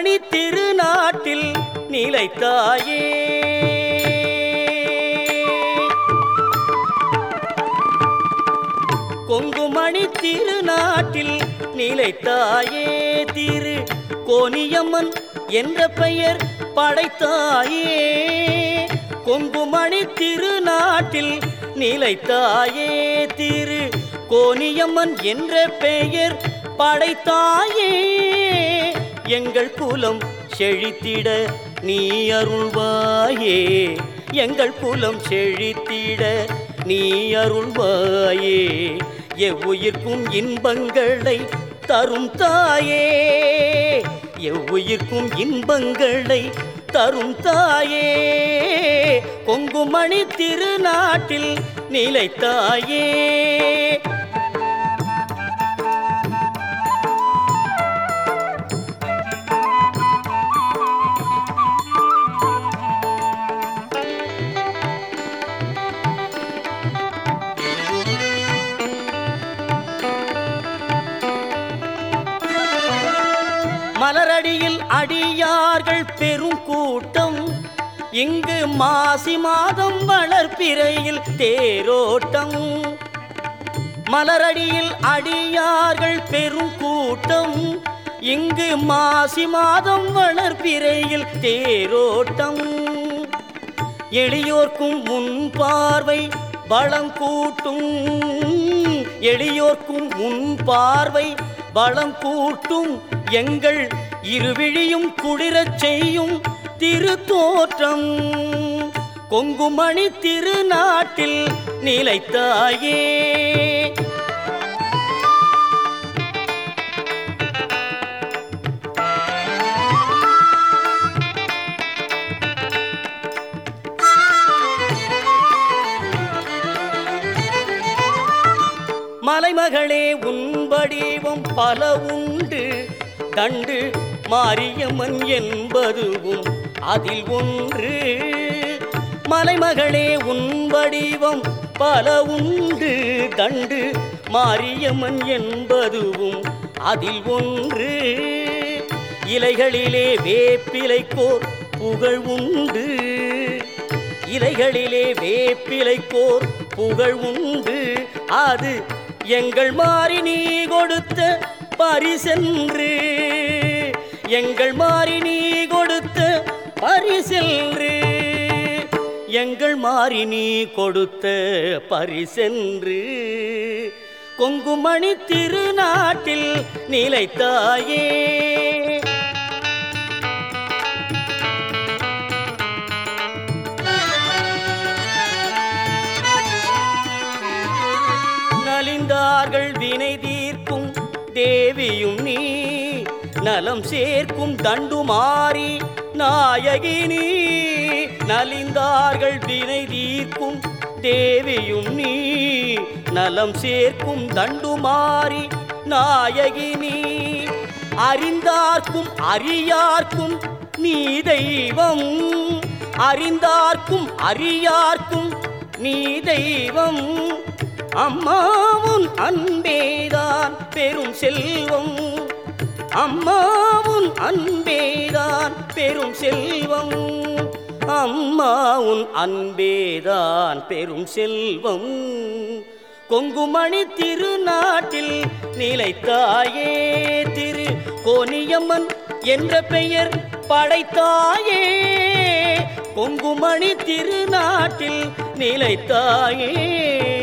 கொங்குமணி திருநாட்டில் நிலைத்தாயே கொங்குமணி திருநாட்டில் நிலைத்தாயே திரு கோனியம்மன் என்ற பெயர் படைத்தாயே கொங்குமணி திருநாட்டில் நிலைத்தாயே திரு கோனியம்மன் என்ற பெயர் படைத்தாயே எங்கள் குலம் செழித்திட நீ அருள்வாயே எங்கள் குலம் செழித்திட நீ அருள்வாயே எவ்வுயிர்க்கும் இன்பங்களை தரும் தாயே எவ்வுயிர்க்கும் இன்பங்களை தரும் தாயே கொங்குமணி திருநாட்டில் நிலைத்தாயே மலரடியில் அடியார்கள் பெரும் கூட்டம் இங்கு மாசி மாதம் வளர்ப்பிறையில் தேரோட்டம் மலரடியில் அடியார்கள் பெரும் கூட்டம் இங்கு மாசி மாதம் வளர்ப்பிறையில் தேரோட்டம் எளியோர்க்கும் முன் பார்வை பலம் கூட்டும் எளியோர்க்கும் முன் பார்வை பலம் கூட்டும் எங்கள் இருவிழியும் குளிரச் செய்யும் திருத்தோற்றம் கொங்குமணி திருநாட்டில் நிலைத்தாயே மலைமகளே உன் வடிவம் பல உண்டு கண்டு மாரியம்மன் என்பதுவும் அதில் ஒன்று மலைமகளே உன் வடிவம் பல உண்டு கண்டு மாரியம்மன் என்பதுவும் அதில் ஒன்று இலைகளிலே வேப்பிலைக்கோர் புகழ் உண்டு இலைகளிலே வேப்பிலைக்கோர் புகழ் உண்டு அது எங்கள் மாறி நீ கொடுத்த பரிசென்று எங்கள் மாறி நீ கொடுத்த பரிசென்று எங்கள் மாறி நீ கொடுத்த பரிசென்று கொங்குமணி திருநாட்டில் நிலைத்தாயே நலிந்தார்கள் வினை தீர்க்கும் தேவியும் நீ நலம் சேர்க்கும் தண்டுமாறி நாயகி நீ நலிந்தார்கள் வினை தீர்க்கும் தேவியும் நீ நலம் சேர்க்கும் தண்டுமாறி நாயகி நீ அறிந்தார்க்கும் அறியார்க்கும் நீ தெய்வம் அறிந்தார்க்கும் அறியார்க்கும் நீ தெய்வம் அம்மாவுன் அன்பேதான் பெரும் செல்வம் அம்மாவுன் அன்பேதான் பெரும் செல்வம் அம்மாவுன் அன்பேதான் பெரும் செல்வம் கொங்குமணி திருநாட்டில் நிலைத்தாயே திரு கோனியம்மன் என்ற பெயர் படைத்தாயே கொங்குமணி திருநாட்டில் நிலைத்தாயே